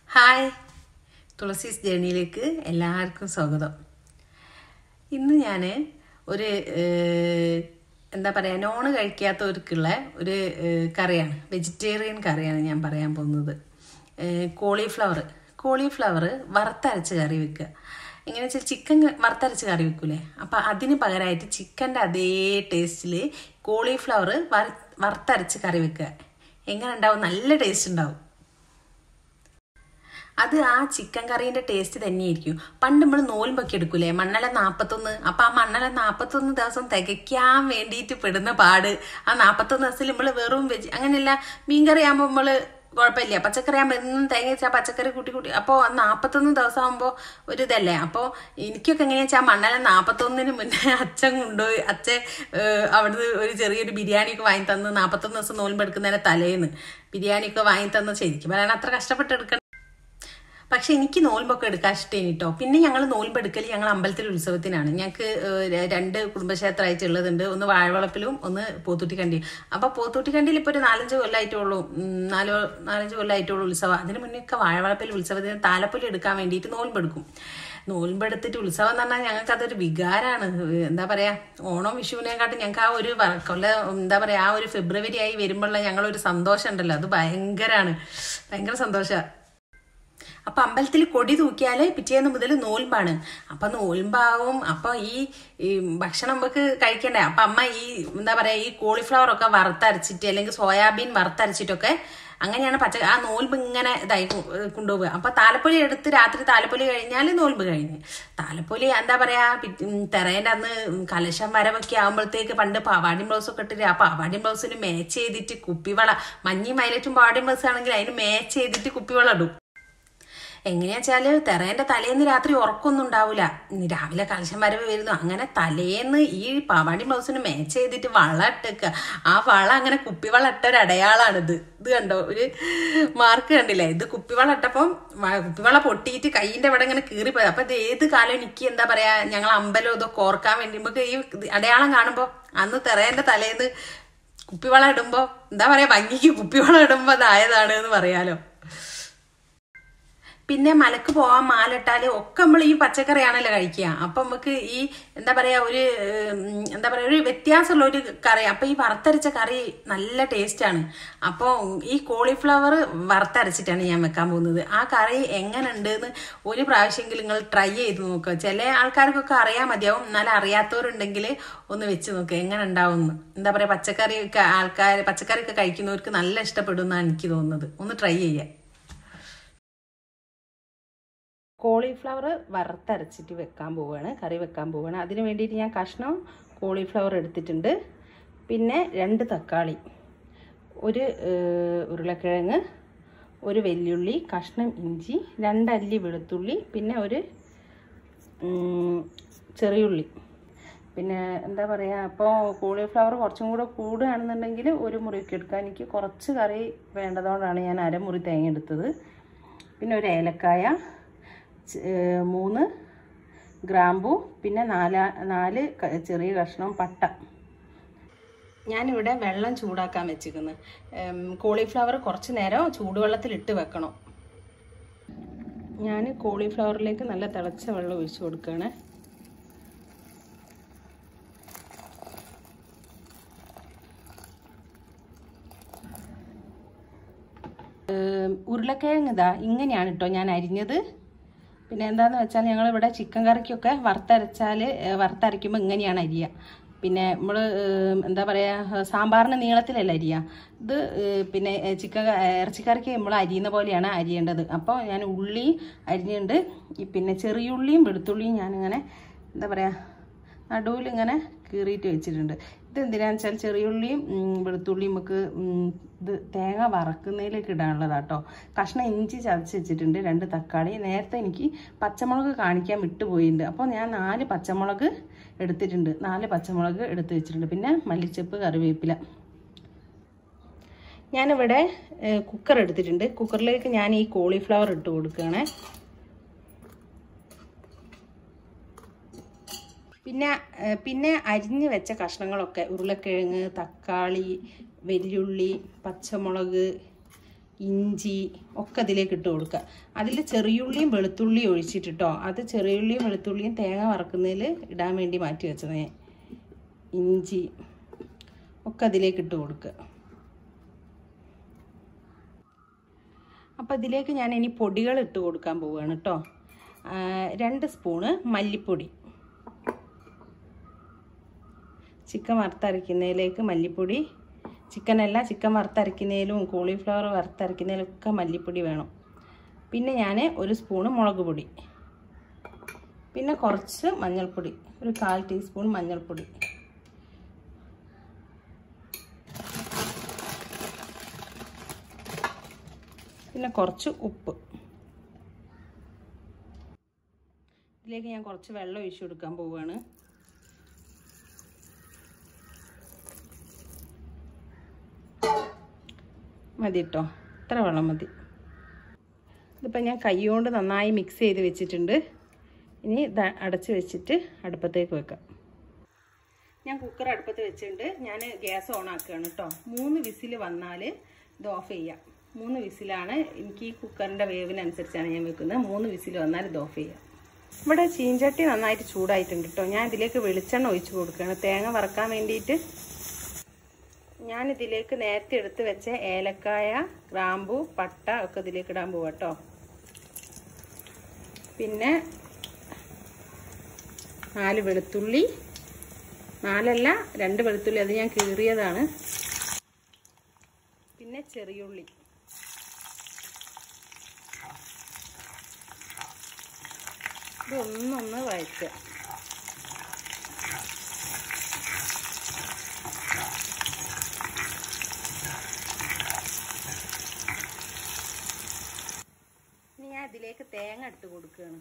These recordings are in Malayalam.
ഹായ് തുളസീസ് ജേണിയിലേക്ക് എല്ലാവർക്കും സ്വാഗതം ഇന്ന് ഞാൻ ഒരു ഏഹ്, എന്താ പറയുക നോണ് കഴിക്കാത്തവർക്കുള്ള ഒരു ഏഹ്, കറിയാണ് വെജിറ്റേറിയൻ കറിയാണ് ഞാൻ പറയാൻ പോകുന്നത് കോളിഫ്ലവർ കോളിഫ്ലവർ വറുത്തരച്ച് കറി വെക്കുക എങ്ങനെ വെച്ചാൽ ചിക്കൻ വറുത്തരച്ച് കറി വെക്കൂലേ അപ്പം അതിന് പകരമായിട്ട് ചിക്കൻ്റെ അതേ ടേസ്റ്റിൽ കോളിഫ്ലവർ വറുത്തരച്ച് കറി വെക്കുക എങ്ങനെ ഉണ്ടാവും നല്ല ടേസ്റ്റ് ഉണ്ടാവും അത് ആ ചിക്കൻ കറീന്റെ ടേസ്റ്റ് തന്നെയായിരിക്കും പണ്ട് നമ്മൾ നോൽമ്പൊക്കെ എടുക്കൂലേ മണ്ണല നാപ്പത്തൊന്ന് അപ്പൊ ആ മണ്ണല നാപ്പത്തൊന്ന് ദിവസം തികയ്ക്കാൻ വേണ്ടിയിട്ട് പെടുന്ന പാട് ആ നാപ്പത്തൊന്ന് ദിവസത്തിൽ നമ്മൾ വെറും വെജ് അങ്ങനെയല്ല മീൻകറി ആകുമ്പോൾ നമ്മള് കുഴപ്പമില്ല പച്ചക്കറി ആകുമ്പോൾ എന്നും തേങ്ങ വെച്ചാൽ പച്ചക്കറി കൂട്ടി കൂട്ടി അപ്പോൾ നാൽപ്പത്തൊന്ന് ദിവസം ആകുമ്പോൾ ഒരു ഇതല്ലേ അപ്പോൾ എനിക്കൊക്കെ എങ്ങനെയാ വെച്ചാൽ മണ്ണല നാൽപ്പത്തൊന്നിന് മുന്നേ അച്ഛൻ കൊണ്ടുപോയി അച്ഛൻ ഏഹ്, അവിടുന്ന് ഒരു ചെറിയൊരു ബിരിയാണിയൊക്കെ വാങ്ങി തന്ന് നാൽപ്പത്തൊന്ന് ദിവസം നോൽമ്പെടുക്കുന്നതിന്റെ തലേന്ന് ബിരിയാണിയൊക്കെ വാങ്ങി തന്ന് ശരിക്കും പറയാൻ അത്ര കഷ്ടപ്പെട്ട് എടുക്കണം പക്ഷെ എനിക്ക് നോൽമ്പൊക്കെ എടുക്കാൻ ഇഷ്ടമാണ് കേട്ടോ പിന്നെ ഞങ്ങൾ നോൽമ്പെടുക്കൽ ഞങ്ങൾ അമ്പലത്തിൽ ഉത്സവത്തിനാണ് ഞങ്ങൾക്ക് ഏഹ്, രണ്ട് കുടുംബക്ഷേത്രമായിട്ടുള്ളതുണ്ട് ഒന്ന് വാഴവളപ്പിലും ഒന്ന് പോത്തൂട്ടിക്കണ്ടി അപ്പൊ പോത്തൂട്ടിക്കണ്ടിയിൽ ഇപ്പോൾ ഒരു നാലഞ്ച് കൊല്ലമായിട്ടുള്ളൂ ഉം, നാലോ നാലഞ്ച് കൊല്ലമായിട്ടുള്ളൂ ഉത്സവം അതിന് മുന്നേ ഒക്കെ വാഴവളപ്പിൽ ഉത്സവത്തിന് താലപ്പൊലി എടുക്കാൻ വേണ്ടിയിട്ട് നോൽമ്പെടുക്കും നോൽമ്പെടുത്തിട്ട് ഉത്സവം എന്ന് പറഞ്ഞാൽ ഞങ്ങൾക്ക് അതൊരു വികാരമാണ് എന്താ പറയാ ഓണം വിഷുവിനെക്കാട്ടും ഞങ്ങൾക്ക് ആ ഒരു വ- കൊല്ല എന്താ പറയാ ആ ഒരു ഫെബ്രുവരി ആയി വരുമ്പോഴുള്ള ഞങ്ങളൊരു സന്തോഷം ഉണ്ടല്ലോ അത് ഭയങ്കരമാണ് ഭയങ്കര സന്തോഷമാണ് അപ്പൊ അമ്പലത്തിൽ കൊടി തൂക്കിയാല് പിറ്റേന്ന് മുതൽ നോൽമ്പാണ് അപ്പൊ നോൽമ്പാവും അപ്പൊ ഈ ഈ ഭക്ഷണം നമുക്ക് കഴിക്കണ്ടേ അപ്പൊ അമ്മ ഈ എന്താ പറയാ ഈ കോളിഫ്ലവർ ഒക്കെ വറുത്തരച്ചിട്ട് അല്ലെങ്കിൽ സോയാബീൻ വറുത്തരച്ചിട്ടൊക്കെ അങ്ങനെയാണ് പച്ച ആ നോൽമ്പ് ഇങ്ങനെ ഇതായി കൊ- കൊണ്ടുപോവുക അപ്പൊ താലപ്പൊലി എടുത്ത് രാത്രി താലപ്പൊലി കഴിഞ്ഞാൽ നോൽമ്പ് കഴിഞ്ഞ് താലപ്പൊലി എന്താ പറയാ പിറ്റ്- ഉം, തെറേന്റെ അന്ന് കലശം വരവൊക്കെ ആകുമ്പോഴത്തേക്ക് പണ്ട് പാവാടിയും ബ്ലൗസ് ഒക്കെ ഇട്ടിട്ട് ആ പാവാടിയും ബ്ലൗസിന് മാച്ച് ചെയ്തിട്ട് കുപ്പിവള മഞ്ഞയും വയലറ്റും പാവാടിയും ബ്ലൗസ് ആണെങ്കിൽ അതിന് മാച്ച് ചെയ്തിട്ട് കുപ്പിവള ഇടും എങ്ങനെയാ വെച്ചാല് തെറേന്റെ തലേന്ന് രാത്രി ഉറക്കൊന്നും ഉണ്ടാവില്ല രാവിലെ കലശം വരവ് വരുന്നു അങ്ങനെ തലേന്ന് ഈ പാവാടി ബ്ലൗസിന് മാച്ച് ചെയ്തിട്ട് വള ഇട്ടേക്ക ആ വള അങ്ങനെ കുപ്പിവള ഇട്ട ഒരു അടയാളാണിത് ഇത് കണ്ടോ ഒരു മാർക്ക് കണ്ടില്ലേ ഇത് കുപ്പിവള ഇട്ടപ്പം വ- കുപ്പിവള പൊട്ടിയിട്ട് കൈയിന്റെ ഇവിടെ ഇങ്ങനെ കീറിപ്പോയി അപ്പൊ ഇത് ഏത് കാലം എനിക്ക് എന്താ പറയാ ഞങ്ങൾ അമ്പലം ഇതൊക്കെ ഓർക്കാൻ വേണ്ടി നമുക്ക് ഈ ഇത് അടയാളം കാണുമ്പോ അന്ന് തെറേന്റെ തലേന്ന് കുപ്പിവള ഇടുമ്പോ എന്താ പറയാ ഭംഗിക്ക് കുപ്പിവള ഇടുമ്പോ അതായതാണ് എന്ന് പറയാലോ പിന്നെ മലക്ക് പോവാൻ മാലിട്ടാല് ഒക്കെ നമ്മൾ ഈ പച്ചക്കറിയാണല്ലോ കഴിക്കുക അപ്പൊ നമുക്ക് ഈ എന്താ പറയാ ഒരു ഉം, എന്താ പറയാ ഒരു വ്യത്യാസമുള്ള ഒരു കറി അപ്പൊ ഈ വറുത്തരച്ച കറി നല്ല ടേസ്റ്റ് ആണ് അപ്പോൾ ഈ കോളിഫ്ലവർ വറുത്തരച്ചിട്ടാണ് ഞാൻ വെക്കാൻ പോകുന്നത് ആ കറി എങ്ങനെ ഉണ്ട് എന്ന് ഒരു പ്രാവശ്യമെങ്കിലും നിങ്ങൾ ട്രൈ ചെയ്ത് നോക്കുക ചില ആൾക്കാർക്കൊക്കെ അറിയാൻ മതിയാവും എന്നാലും അറിയാത്തവരുണ്ടെങ്കിൽ ഒന്ന് വെച്ച് നോക്കുക എങ്ങനെ ഉണ്ടാവും എന്ന് എന്താ പറയാ പച്ചക്കറി ഒക്കെ ആൾക്കാർ പച്ചക്കറി ഒക്കെ കഴിക്കുന്നവർക്ക് നല്ല ഇഷ്ടപ്പെടും എന്നാണ് എനിക്ക് തോന്നുന്നത് ഒന്ന് ട്രൈ ചെയ്യാം കോളിഫ്ലവർ വറുത്തരച്ചിട്ട് വെക്കാൻ പോവുകയാണ് കറി വെക്കാൻ പോവുകയാണ് അതിന് വേണ്ടിയിട്ട് ഞാൻ കഷ്ണം കോളിഫ്ലവർ എടുത്തിട്ടുണ്ട് പിന്നെ രണ്ട് തക്കാളി ഒരു ഏഹ്, ഉരുളക്കിഴങ്ങ് ഒരു വെല്ലുള്ളി കഷ്ണം ഇഞ്ചി രണ്ടല്ലി വെളുത്തുള്ളി പിന്നെ ഒരു ഉം, ചെറിയുള്ളി പിന്നെ എന്താ പറയുക അപ്പോൾ കോളിഫ്ലവർ കുറച്ചും കൂടെ കൂടുകയാണെന്നുണ്ടെങ്കിൽ ഒരു മുറിയൊക്കെ എടുക്കാം എനിക്ക് കുറച്ച് കറി വേണ്ടതുകൊണ്ടാണ് ഞാൻ അരമുറി തേങ്ങ എടുത്തത് പിന്നെ ഒരു ഏലക്കായ ചെ- ഏഹ് മൂന്ന് ഗ്രാമ്പു പിന്നെ നാല നാല് ക- ചെറിയ കഷ്ണം പട്ട ഞാനിവിടെ വെള്ളം ചൂടാക്കാൻ വെച്ചിരിക്കുന്നു കോളിഫ്ലവർ കുറച്ച് നേരം ചൂടുവെള്ളത്തിൽ ഇട്ട് വെക്കണം ഞാൻ കോളിഫ്ലവറിലേക്ക് നല്ല തിളച്ച വെള്ളം ഒഴിച്ചു കൊടുക്കുകയാണ് ഏം, ഉരുളക്കിഴങ്ങ് ഇതാ ഇങ്ങനെയാണ് കേട്ടോ ഞാൻ അരിഞ്ഞത് പിന്നെ എന്താന്ന് വെച്ചാൽ ഞങ്ങൾ ഇവിടെ ചിക്കൻ കറിക്കൊക്കെ വറുത്തരച്ചാൽ വറുത്തരയ്ക്കുമ്പോൾ ഇങ്ങനെയാണ് അരിയുക പിന്നെ നമ്മൾ എന്താ പറയുക സാമ്പാറിന് നീളത്തിലല്ല അരിയുക ഇത് ഏ, പിന്നെ ഏ, ചിക്കൻ ക- ഏ, ഇറച്ചിക്കറിക്ക് നമ്മൾ അരിയുന്ന പോലെയാണ് അരിയേണ്ടത് അപ്പോൾ ഞാൻ ഉള്ളി അരിഞ്ഞുണ്ട് ഈ പിന്നെ ചെറിയുള്ളിയും വെളുത്തുള്ളിയും ഞാനിങ്ങനെ എന്താ പറയുക നടുവിൽ ഇങ്ങനെ കീറിയിട്ട് വെച്ചിട്ടുണ്ട് ഇത് എന്തിനാന്ന് വെച്ചാൽ ചെറിയുള്ളിയും ഉം, വെളുത്തുള്ളിയും നമുക്ക് ഉം, ഇത് തേങ്ങ വറക്കുന്നതിലേക്ക് ഇടാനുള്ളതാട്ടോ കഷ്ണം ഇഞ്ചി ചതച്ച് വെച്ചിട്ടുണ്ട് രണ്ട് തക്കാളി നേരത്തെ എനിക്ക് പച്ചമുളക് കാണിക്കാൻ വിട്ടുപോയിട്ടുണ്ട് അപ്പോൾ ഞാൻ നാല് പച്ചമുളക് എടുത്തിട്ടുണ്ട് നാല് പച്ചമുളക് എടുത്ത് വെച്ചിട്ടുണ്ട് പിന്നെ മല്ലിച്ചപ്പ് കറിവേപ്പില ഞാനിവിടെ ഏഹ്, കുക്കർ എടുത്തിട്ടുണ്ട് കുക്കറിലേക്ക് ഞാൻ ഈ കോളിഫ്ലവർ ഇട്ട് കൊടുക്കുകയാണേ പിന്നെ ഏഹ്, പിന്നെ അരിഞ്ഞ് വെച്ച കഷ്ണങ്ങളൊക്കെ ഉരുളക്കിഴങ്ങ് തക്കാളി വെല്ലുള്ളി പച്ചമുളക് ഇഞ്ചി ഒക്കെ അതിലേക്ക് ഇട്ട് കൊടുക്കുക അതിൽ ചെറിയുള്ളിയും വെളുത്തുള്ളിയും ഒഴിച്ചിട്ടിട്ടോ അത് ചെറിയുള്ളിയും വെളുത്തുള്ളിയും തേങ്ങ വറക്കുന്നതിൽ ഇടാൻ വേണ്ടി മാറ്റി വെച്ചത് ഞാൻ ഇഞ്ചി ഒക്കെ അതിലേക്ക് ഇട്ട് കൊടുക്കുക അപ്പോൾ ഇതിലേക്ക് ഞാൻ ഇനി പൊടികൾ ഇട്ട് കൊടുക്കാൻ പോവുകയാണ് കേട്ടോ രണ്ട് സ്പൂണ് മല്ലിപ്പൊടി ചിക്കൻ വറുത്തരയ്ക്കുന്നതിലേക്ക് മല്ലിപ്പൊടി ചിക്കനല്ല ചിക്കൻ വറുത്തരയ്ക്കുന്നതിലും കോളിഫ്ലവർ വറുത്തരയ്ക്കുന്നതിലും ഒക്കെ മല്ലിപ്പൊടി വേണം പിന്നെ ഞാൻ ഒരു സ്പൂണ് മുളക് പൊടി പിന്നെ കുറച്ച് മഞ്ഞൾപ്പൊടി ഒരു കാൽ ടീസ്പൂൺ മഞ്ഞൾപ്പൊടി പിന്നെ കുറച്ച് ഉപ്പ് ഇതിലേക്ക് ഞാൻ കുറച്ച് വെള്ളം ഒഴിച്ചു കൊടുക്കാൻ പോവുകയാണ് മതി കേട്ടോ ഇത്ര വെള്ളം മതി ഇതിപ്പോൾ ഞാൻ കൈ കൊണ്ട് നന്നായി മിക്സ് ചെയ്ത് വെച്ചിട്ടുണ്ട് ഇനി ഇത് അടച്ച് വെച്ചിട്ട് അടുപ്പത്തേക്ക് വെക്കാം ഞാൻ കുക്കർ അടുപ്പത്ത് വെച്ചിട്ടുണ്ട് ഞാൻ ഗ്യാസ് ഓൺ ആക്കുകയാണ് കേട്ടോ മൂന്ന് വിസിൽ വന്നാൽ ഇത് ഓഫ് ചെയ്യാം മൂന്ന് വിസിലാണ് എനിക്ക് ഈ കുക്കറിൻ്റെ വേവിനനുസരിച്ചാണ് ഞാൻ വെക്കുന്നത് മൂന്ന് വിസിൽ വന്നാൽ ഇത് ഓഫ് ചെയ്യാം ഇവിടെ ചീഞ്ചട്ടി നന്നായിട്ട് ചൂടായിട്ടുണ്ട് കേട്ടോ ഞാൻ ഇതിലേക്ക് വെളിച്ചെണ്ണ ഒഴിച്ച് കൊടുക്കുകയാണ് തേങ്ങ വറക്കാൻ വേണ്ടിയിട്ട് ഞാൻ ഇതിലേക്ക് നേരത്തെ എടുത്ത് വെച്ച ഏലക്കായ ഗ്രാമ്പു പട്ട ഒക്കെ ഇതിലേക്ക് ഇടാൻ പോവാ കേട്ടോ പിന്നെ നാല് വെളുത്തുള്ളി നാലല്ല രണ്ട് വെളുത്തുള്ളി അത് ഞാൻ കീറിയതാണ് പിന്നെ ചെറിയുള്ളി ഇതൊന്നൊന്ന് വഴറ്റുക ഇനി ഞാൻ ഇതിലേക്ക് തേങ്ങ എടുത്ത് കൊടുക്കുകയാണ്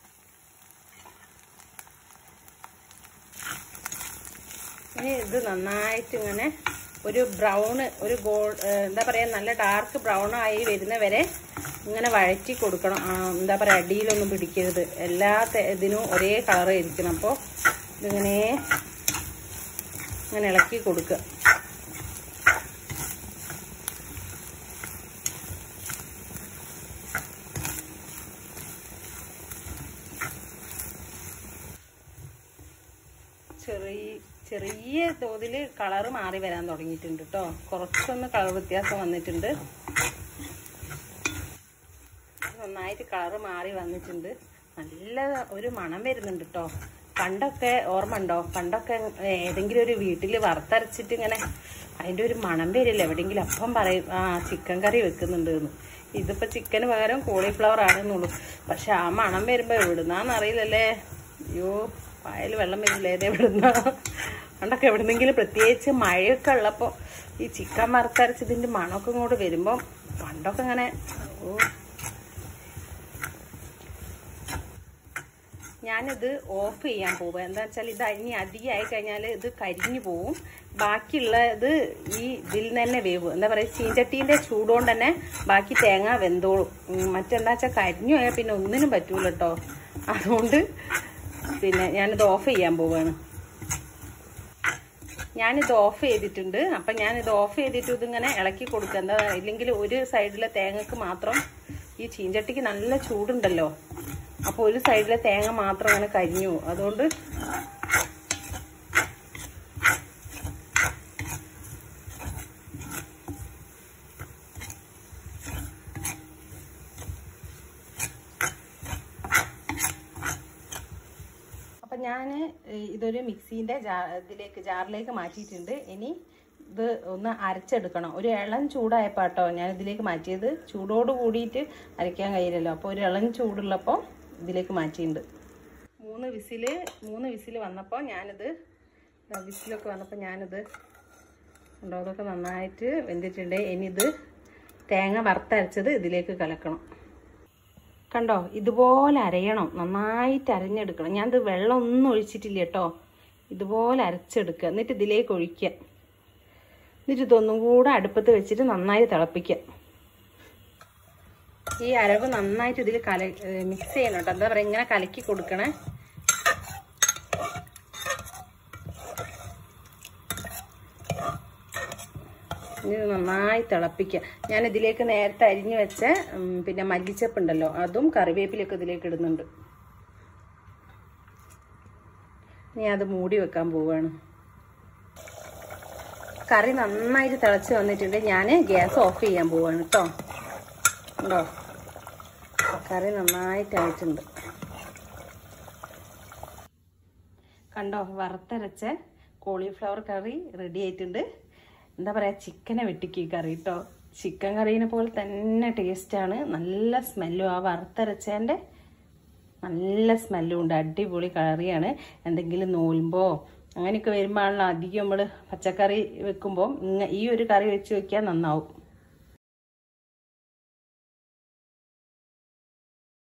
ഇനി ഇത് നന്നായിട്ട് ഇങ്ങനെ ഒരു ബ്രൗണ് ഒരു ഗോൾ എന്താ പറയുക നല്ല ഡാർക്ക് ബ്രൗൺ ആയി വരുന്ന വരെ ഇങ്ങനെ വഴറ്റി കൊടുക്കണം ആ, എന്താ പറയുക അടിയിലൊന്നും പിടിക്കരുത് എല്ലാ തെ- ഇതിനും ഒരേ കളർ ഇരിക്കണം അപ്പോൾ ഇതിങ്ങനെ ഇങ്ങനെ ഇളക്കി കൊടുക്കുക ചെറിയ ചെറിയ തോതിൽ കളറ് മാറി വരാൻ തുടങ്ങിയിട്ടുണ്ട് കേട്ടോ കുറച്ചൊന്ന് കളർ വ്യത്യാസം വന്നിട്ടുണ്ട് നന്നായിട്ട് കളറ് മാറി വന്നിട്ടുണ്ട് നല്ല ഒരു മണം വരുന്നുണ്ട് കേട്ടോ പണ്ടൊക്കെ ഓർമ്മ ഉണ്ടോ പണ്ടൊക്കെ ഏതെങ്കിലും ഒരു വീട്ടിൽ വറുത്തരച്ചിട്ട് ഇങ്ങനെ അതിൻ്റെ ഒരു മണം വരില്ല എവിടെയെങ്കിലും അപ്പം പറയും ആ ചിക്കൻ കറി വെക്കുന്നുണ്ട് എന്ന് ഇതിപ്പോ ചിക്കന് പകരം കോളിഫ്ലവർ ആണെന്നുള്ളൂ പക്ഷെ ആ മണം വരുമ്പോ എവിടുന്നാന്ന് അറിയില്ലല്ലേ അയ്യോ പായൽ വെള്ളം വരില്ല ഏത് എവിടുന്നാ പണ്ടൊക്കെ എവിടുന്നെങ്കിലും പ്രത്യേകിച്ച് മഴയൊക്കെ ഉള്ളപ്പോൾ ഈ ചിക്കൻ വറുത്തരച്ചതിന്റെ മണമൊക്കെ ഇങ്ങോട്ട് വരുമ്പോൾ പണ്ടൊക്കെ ഇങ്ങനെ ഓ ഞാനിത് ഓഫ് ചെയ്യാൻ പോവുക എന്താ വെച്ചാൽ ഇത് ഇനി അധികമായി കഴിഞ്ഞാൽ ഇത് കരിഞ്ഞു പോവും ബാക്കിയുള്ള ഇത് ഈ ഇതിൽ തന്നെ വേവും എന്താ പറയുക ചീഞ്ചട്ടീൻ്റെ ചൂടുകൊണ്ട് തന്നെ ബാക്കി തേങ്ങ വെന്തോളും ഉം, മറ്റെന്താ വെച്ചാൽ കരിഞ്ഞു പോയാൽ പിന്നെ ഒന്നിനും പറ്റൂല കേട്ടോ അതുകൊണ്ട് പിന്നെ ഞാനിത് ഓഫ് ചെയ്യാൻ പോവുകയാണ് ഞാനിത് ഓഫ് ചെയ്തിട്ടുണ്ട് അപ്പം ഞാനിത് ഓഫ് ചെയ്തിട്ട് ഇതിങ്ങനെ ഇളക്കി കൊടുക്കുക എന്താ ഇല്ലെങ്കിൽ ഒരു സൈഡിലെ തേങ്ങക്ക് മാത്രം ഈ ചീഞ്ചട്ടിക്ക് നല്ല ചൂടുണ്ടല്ലോ അപ്പോൾ ഒരു സൈഡിലെ തേങ്ങ മാത്രം അങ്ങനെ കരിഞ്ഞു പോകും. അതുകൊണ്ട് അപ്പം ഞാൻ ഇതൊരു മിക്സീൻ്റെ ജാ ഇതിലേക്ക് ജാറിലേക്ക് മാറ്റിയിട്ടുണ്ട് ഇനി ഇത് ഒന്ന് അരച്ചെടുക്കണം ഒരു ഇളം ചൂടായപ്പോൾ കേട്ടോ ഞാൻ ഇതിലേക്ക് മാറ്റിയത് ചൂടോട് കൂടിയിട്ട് അരയ്ക്കാൻ കഴിയില്ലല്ലോ അപ്പോൾ ഒരു ഇളം ചൂടുള്ളപ്പോൾ ഇതിലേക്ക് മാറ്റിയിട്ടുണ്ട് മൂന്ന് വിസിൽ മൂന്ന് വിസിൽ വന്നപ്പോൾ ഞാനിത് ദാ വിസിലൊക്കെ വന്നപ്പോൾ ഞാനിത് ഉണ്ടോ അതൊക്കെ നന്നായിട്ട് വെന്തിട്ടുണ്ട് ഇനി ഇത് തേങ്ങ വറുത്തരച്ചത് ഇതിലേക്ക് കലക്കണം കണ്ടോ ഇതുപോലെ അരയണം നന്നായിട്ട് അരഞ്ഞെടുക്കണം ഞാനിത് വെള്ളം ഒന്നും ഒഴിച്ചിട്ടില്ല കേട്ടോ ഇതുപോലെ അരച്ചെടുക്കുക എന്നിട്ട് ഇതിലേക്ക് ഒഴിക്കുക എന്നിട്ട് ഇതൊന്നും കൂടെ അടുപ്പത്ത് വെച്ചിട്ട് നന്നായി തിളപ്പിക്കുക ഈ അരവ് നന്നായിട്ട് ഇതിൽ കല മിക്സ് ചെയ്യണം കേട്ടോ എന്താ പറയുക ഇങ്ങനെ കലക്കി കൊടുക്കണേ ഇനി ഇത് നന്നായി തിളപ്പിക്കുക ഞാൻ ഇതിലേക്ക് നേരത്തെ അരിഞ്ഞു വെച്ച ഉം, പിന്നെ മല്ലിച്ചപ്പ് ഉണ്ടല്ലോ അതും കറിവേപ്പിലൊക്കെ ഇതിലേക്ക് ഇടുന്നുണ്ട് ഇനി അത് മൂടി വെക്കാൻ പോവുകയാണ് കറി നന്നായിട്ട് തിളച്ച് വന്നിട്ടുണ്ട് ഞാൻ ഗ്യാസ് ഓഫ് ചെയ്യാൻ പോവാണ് കേട്ടോ ഉണ്ടോ കറി നന്നായിട്ടായിട്ടുണ്ട് കണ്ടോ വറുത്തരച്ച കോളിഫ്ലവർ കറി റെഡി ആയിട്ടുണ്ട് എന്താ പറയുക ചിക്കനെ വെട്ടിക്ക് ഈ കറി കേട്ടോ ചിക്കൻ കറീനെ പോലെ തന്നെ ടേസ്റ്റാണ് നല്ല സ്മെല്ലും ആ വറുത്തരച്ചതിൻ്റെ നല്ല സ്മെല്ലും ഉണ്ട് അടിപൊളി കറിയാണ് എന്തെങ്കിലും നോൽമ്പോ അങ്ങനെയൊക്കെ വരുമ്പോഴാണല്ലോ അധികം നമ്മൾ പച്ചക്കറി വെക്കുമ്പോൾ ഇങ്ങ ഈ ഒരു കറി വെച്ച് വെക്കാൻ നന്നാവും